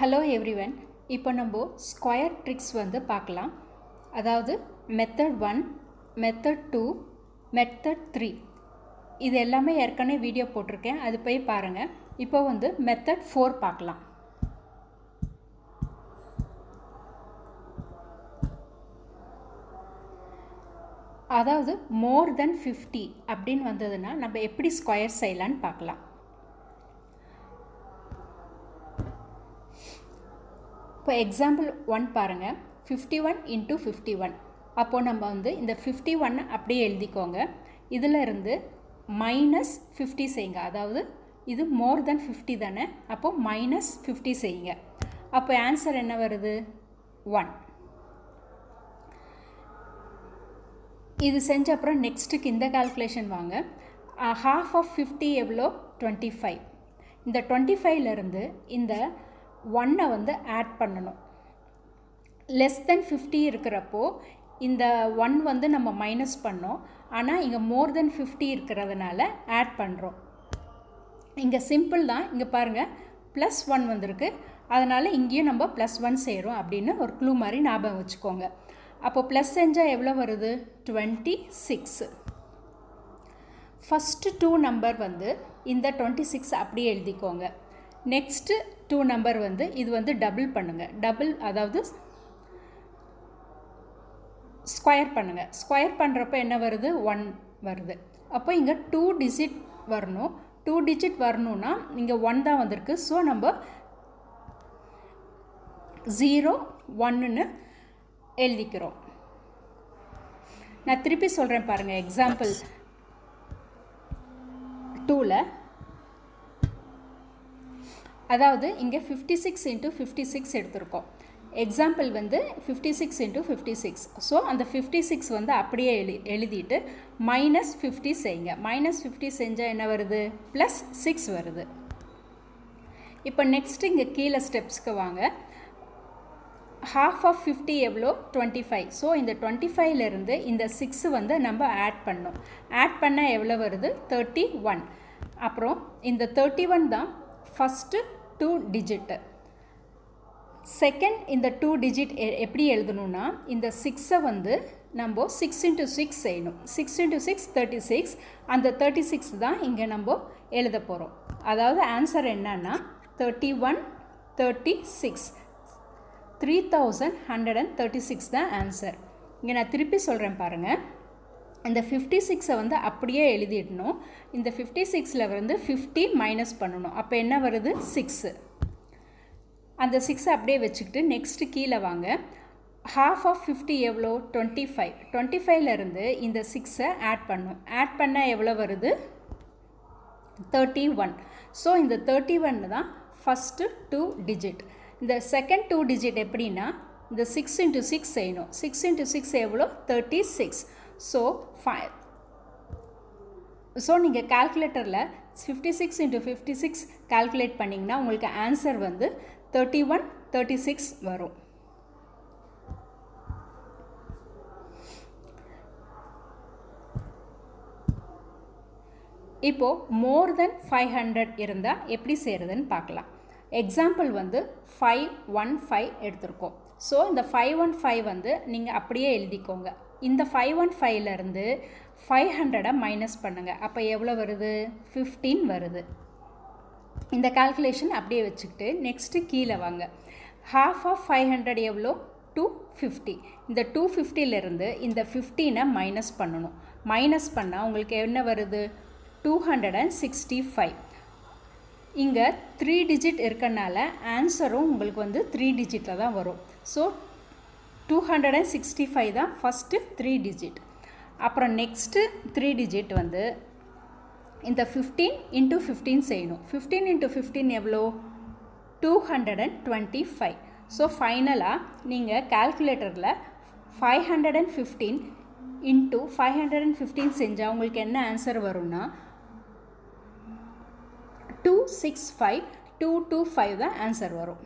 hello everyone இப்போ நம்ம square tricks வந்து பார்க்கலாம் அதாவது method one method two method three இது எல்லாமே ஏற்கனவே வீடியோ போட்டிருக்கேன் அது போய் பாருங்கள் இப்போ வந்து மெத்தட் ஃபோர் பார்க்கலாம் அதாவது மோர் தென் ஃபிஃப்டி அப்படின்னு வந்ததுன்னா நம்ம எப்படி ஸ்கொயர் செய்யலான்னு பார்க்கலாம் இப்போ எக்ஸாம்பிள் ஒன் பாருங்கள் fifty one into fifty one அப்போது நம்ம வந்து இந்த ஃபிஃப்டி ஒன்னை அப்படியே எழுதிக்கோங்க இதில் இருந்து மைனஸ் ஃபிஃப்டி செய்யுங்க அதாவது இது மோர் தென் ஃபிஃப்டி தானே அப்போது மைனஸ் ஃபிஃப்டி செய்யுங்க அப்போ ஆன்சர் என்ன வருது ஒன் இது செஞ்ச அப்புறம் நெக்ஸ்ட்டுக்கு இந்த கால்குலேஷன் வாங்க ஹாஃப் ஆஃப் ஃபிஃப்டி எவ்வளோ டுவெண்ட்டி ஃபைவ் இந்த டுவெண்ட்டி ஃபைவ்லேருந்து இந்த ஒன்னை வந்து ஆட் பண்ணணும் லெஸ் தென் ஃபிஃப்டி இருக்கிறப்போ இந்த ஒன் வந்து நம்ம மைனஸ் பண்ணோம் ஆனால் இங்கே மோர் தென் ஃபிஃப்டி இருக்கிறதுனால ஆட் பண்ணுறோம் இங்கே சிம்பிள் தான் இங்கே பாருங்கள் ப்ளஸ் ஒன் வந்திருக்கு அதனால் இங்கேயும் நம்ம ப்ளஸ் ஒன் செய்கிறோம் அப்படின்னு ஒரு க்ளூ மாதிரி ஞாபகம் வச்சுக்கோங்க அப்போ ப்ளஸ் செஞ்சால் எவ்வளோ வருது twenty six first two number வந்து இந்த டுவெண்ட்டி சிக்ஸ் அப்படியே எழுதிக்கோங்க நெக்ஸ்ட்டு டூ நம்பர் வந்து இது வந்து டபுள் பண்ணுங்கள் டபுள் அதாவது ஸ்கொயர் பண்ணுங்கள் ஸ்கொயர் பண்ணுறப்ப என்ன வருது ஒன் வருது அப்போ இங்கே டூ டிஜிட் வரணும் டூ டிஜிட் வரணுன்னா இங்கே ஒன் தான் வந்திருக்கு ஸோ நம்ம ஜீரோ ஒன்றுன்னு எழுதிக்கிறோம் நான் திருப்பி சொல்கிறேன் பாருங்கள் எக்ஸாம்பிள் டூவில் அதாவது இங்கே fifty six into fifty six எடுத்திருக்கோம் எக்ஸாம்பிள் வந்து fifty six into fifty six so அந்த ஃபிஃப்டி சிக்ஸ் வந்து அப்படியே எழு எழுதிட்டு மைனஸ் ஃபிஃப்டி செய்யுங்க மைனஸ் ஃபிஃப்டி செஞ்சால் என்ன வருது ப்ளஸ் சிக்ஸ் வருது இப்போ நெக்ஸ்ட் இங்கே கீழே ஸ்டெப்ஸ்க்கு வாங்க ஹாஃப் ஆஃப் ஃபிஃப்டி எவ்வளோ டுவெண்ட்டி ஃபைவ் ஸோ இந்த டுவெண்ட்டி ஃபைவ்லேருந்து இந்த சிக்ஸு வந்து நம்ம ஆட் பண்ணோம் ஆட் பண்ணால் எவ்வளோ வருது தேர்ட்டி ஒன் அப்புறம் இந்த தேர்ட்டி ஒன் தான் ஃபஸ்ட்டு டூ டிஜிட்டு செகண்ட் இந்த டூ டிஜிட் எப்படி எழுதணும்னா இந்த சிக்ஸை வந்து நம்ம சிக்ஸ் இன்ட்டு சிக்ஸ் செய்யணும் six into six thirty six அந்த தேர்ட்டி சிக்ஸ் தான் இங்கே நம்ம எழுத போகிறோம் அதாவது ஆன்சர் என்னன்னா thirty one thirty six three thousand hundred and thirty six தான் ஆன்சர் இங்கே நான் திருப்பி சொல்கிறேன் பாருங்கள் இந்த ஃபிஃப்டி சிக்ஸை வந்து அப்படியே எழுதிடணும் இந்த ஃபிஃப்டி சிக்ஸில் வந்து ஃபிஃப்டி மைனஸ் பண்ணணும் அப்போ என்ன வருது சிக்ஸு அந்த சிக்ஸை அப்படியே வச்சுக்கிட்டு நெக்ஸ்ட்டு கீழே வாங்க ஹாஃப் ஆஃப் ஃபிஃப்டி எவ்வளோ டுவெண்ட்டி ஃபைவ் டுவெண்ட்டி ஃபைவ்லேருந்து இந்த சிக்ஸை ஆட் பண்ணும் ஆட் பண்ணால் எவ்வளோ வருது தேர்ட்டி ஒன் ஸோ இந்த தேர்ட்டி ஒன் தான் ஃபஸ்ட்டு டூ டிஜிட் இந்த செகண்ட் டூ டிஜிட் எப்படின்னா இந்த சிக்ஸ் இன்ட்டு சிக்ஸ் செய்யணும் சிக்ஸ் இன்ட்டு சிக்ஸ் எவ்வளோ தேர்ட்டி சிக்ஸ் ஸோ ஃபை ஸோ நீங்கள் கால்குலேட்டரில் fifty six into fifty six calculate பண்ணிங்கன்னா உங்களுக்கு ஆன்சர் வந்து தேர்ட்டி ஒன் தேர்ட்டி சிக்ஸ் வரும் இப்போது மோர் தென் ஃபைவ் ஹண்ட்ரட் இருந்தால் எப்படி செய்கிறதுன்னு பார்க்கலாம் எக்ஸாம்பிள் வந்து ஃபைவ் ஒன் ஃபைவ் எடுத்திருக்கோம் ஸோ இந்த ஃபைவ் ஒன் ஃபைவ் வந்து நீங்கள் அப்படியே எழுதிக்கோங்க இந்த ஃபைவ் ஒன் ஃபைவ்லேருந்து ஃபைவ் ஹண்ட்ரடை மைனஸ் பண்ணுங்கள் அப்போ எவ்வளோ வருது ஃபிஃப்டீன் வருது இந்த கால்குலேஷன் அப்படியே வச்சுக்கிட்டு நெக்ஸ்ட்டு கீழே வாங்க ஹாஃப் ஆஃப் ஃபைவ் ஹண்ட்ரட் எவ்வளோ டூ ஃபிஃப்டி இந்த டூ ஃபிஃப்டிலேருந்து இந்த ஃபிஃப்டீனை மைனஸ் பண்ணணும் மைனஸ் பண்ணால் உங்களுக்கு என்ன வருது two hundred and sixty five இங்கே த்ரீ டிஜிட் இருக்கனால ஆன்சரும் உங்களுக்கு வந்து த்ரீ டிஜிட்டில் தான் வரும் so two hundred and sixty five தான் ஃபஸ்ட்டு த்ரீ டிஜிட் அப்புறம் நெக்ஸ்ட்டு த்ரீ டிஜிட் வந்து இந்த ஃபிஃப்டீன் இன்ட்டு ஃபிஃப்டீன் செய்யணும் ஃபிஃப்டீன் இன்ட்டு ஃபிஃப்டீன் எவ்வளோ two hundred and twenty five so ஃபைனலாக நீங்கள் கால்குலேட்டரில் five hundred and fifteen into five hundred and fifteen செஞ்சால் உங்களுக்கு என்ன ஆன்சர் வரும்னா two six five two two five தான் ஆன்சர் வரும்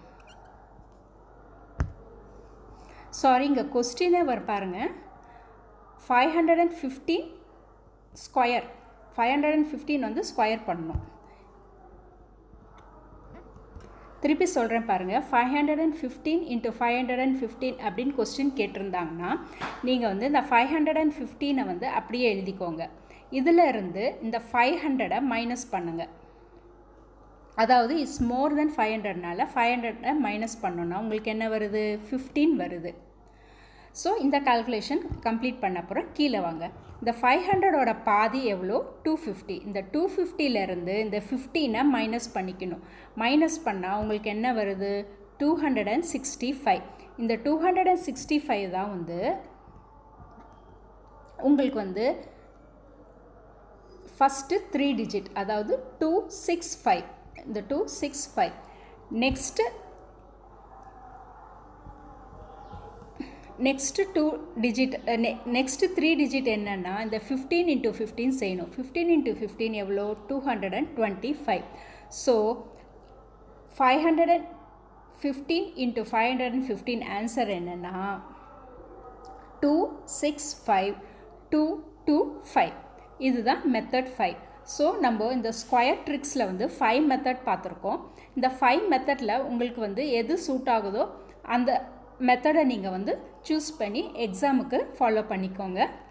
சாரி இங்கே கொஸ்டினே வர பாருங்கள் five hundred and fifteen square five hundred and fifteen வந்து ஸ்கொயர் பண்ணணும் திருப்பி சொல்கிறேன் பாருங்கள் five hundred and fifteen into five hundred and fifteen அப்படின்னு கொஸ்டின் கேட்டிருந்தாங்கன்னா நீங்கள் வந்து இந்த ஃபைவ் ஹண்ட்ரட் அண்ட் ஃபிஃப்டீனை வந்து அப்படியே எழுதிக்கோங்க இதில் இருந்து இந்த ஃபைவ் ஹண்ட்ரடை மைனஸ் பண்ணுங்கள் அதாவது இஸ் மோர் தென் ஃபைவ் ஹண்ட்ரட்னால ஃபைவ் ஹண்ட்ரடை மைனஸ் பண்ணோன்னா உங்களுக்கு என்ன வருது ஃபிஃப்டீன் வருது ஸோ இந்த கால்குலேஷன் கம்ப்ளீட் பண்ண அப்புறம் கீழே வாங்க இந்த ஃபைவ் ஹண்ட்ரடோட பாதி எவ்வளோ டூ ஃபிஃப்டி இந்த டூ ஃபிஃப்டிலேருந்து இந்த ஃபிஃப்டீனை மைனஸ் பண்ணிக்கணும் மைனஸ் பண்ணால் உங்களுக்கு என்ன வருது two hundred and sixty five இந்த two hundred and sixty five தான் வந்து உங்களுக்கு வந்து ஃபஸ்ட்டு த்ரீ டிஜிட் அதாவது டூ சிக்ஸ் ஃபைவ் இந்த two six five next next two digit next three digit என்னென்னா இந்த ஃபிஃப்டீன் இன்ட்டு ஃபிஃப்டீன் செய்யணும் ஃபிஃப்டீன் இன்ட்டு ஃபிஃப்டீன் எவ்வளோ two hundred and twenty five so five hundred and fifteen into five hundred and fifteen answer என்னென்னா two six five two two five இதுதான் method five so நம்ம இந்த square ட்ரிக்ஸில் வந்து five method பார்த்துருக்கோம் இந்த five மெத்தடில் உங்களுக்கு வந்து எது சூட் ஆகுதோ அந்த மெத்தடை நீங்கள் வந்து சூஸ் பண்ணி எக்ஸாமுக்கு ஃபாலோ பண்ணிக்கோங்க